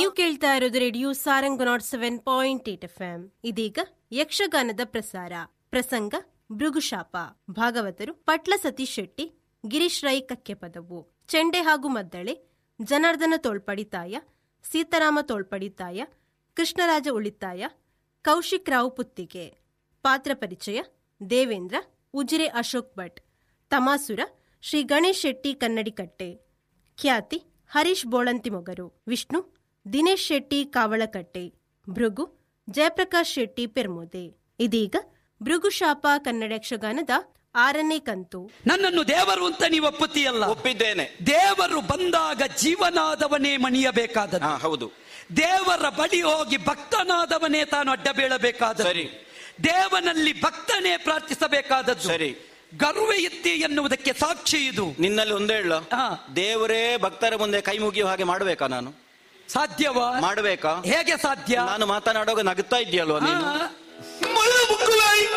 ನೀವು ಕೇಳ್ತಾ ಇರೋದು radio Sarang nought seven point eight F M ಇದೀಗ ಯಕ್ಷಗಾನದ ಪ್ರಸಾರ ಪ್ರಸಂಗ ಭೃಗುಶಾಪ ಭಾಗವತರು ಪಟ್ಲ ಸತೀಶ್ ಶೆಟ್ಟಿ ಗಿರೀಶ್ ರೈ ಕಕ್ಕೆಪದವು ಚೆಂಡೆ ಹಾಗೂ ಮದ್ದಳೆ ಜನಾರ್ದನ ತೋಳ್ಪಡಿತಾಯ ಸೀತಾರಾಮ ತೋಳ್ಪಡಿತಾಯ ಕೃಷ್ಣರಾಜ ಉಳಿತಾಯ ಕೌಶಿಕ್ ರಾವ್ ಪುತ್ತಿಗೆ ಪಾತ್ರ ಪರಿಚಯ ದೇವೇಂದ್ರ ಉಜಿರೆ ಅಶೋಕ್ ಭಟ್ ತಮಾಸುರ ಶ್ರೀ ಗಣೇಶ್ ಶೆಟ್ಟಿ ಕನ್ನಡಿಕಟ್ಟೆ ಖ್ಯಾತಿ ಹರೀಶ್ ಬೋಳಂತಿ ಮೊಗರು ವಿಷ್ಣು ದಿನೇಶ್ ಶೆಟ್ಟಿ ಕಾವಳಕಟ್ಟೆ ಭೃಗು ಜಯಪ್ರಕಾಶ್ ಶೆಟ್ಟಿ ಪೆರ್ಮುದೆ ಇದೀಗ ಭೃಗುಶಾಪ ಕನ್ನಡ ಯಕ್ಷಗಾನದ ಆರನೇ ಕಂತು ನನ್ನನ್ನು ದೇವರು ಅಂತ ನೀವು ಒಪ್ಪುತ್ತೀಯಲ್ಲ ಒಪ್ಪಿದ್ದೇನೆ ದೇವರು ಬಂದಾಗ ಜೀವನಾದವನೇ ಮಣಿಯಬೇಕಾದದ್ದು ಹಾ ಹೌದು ದೇವರ ಬಳಿ ಹೋಗಿ ಭಕ್ತನಾದವನೇ ತಾನು ಅಡ್ಡ ಬೀಳಬೇಕಾದದ್ದು ಸರಿ. ದೇವನಲ್ಲಿ ಭಕ್ತನೇ ಪ್ರಾರ್ಥಿಸಬೇಕಾದದ್ದು ಸರಿ. ಗರ್ವ ಇತ್ತಿ ಎನ್ನುವುದಕ್ಕೆ ಸಾಕ್ಷಿ ಇದು ನಿನ್ನಲ್ಲಿ ಒಂದೇ ಹೇಳ ಹಾ. ದೇವರೇ ಭಕ್ತರ ಮುಂದೆ ಕೈ ಮುಗಿಯುವ ಹಾಗೆ ಮಾಡಬೇಕಾ ನಾನು ಸಾಧ್ಯವಾ ಮಾಡಬೇಕಾ ಹೇಗೆ ಸಾಧ್ಯ ನಾನು ಮಾತನಾಡುವಾಗ ನಗುತ್ತಾ ಇದೆಯಲ್ವಾ ನೀನು ಹಾ. ಮುಳ್ಳು ಮುಕ್ಕುಲಾಯಿ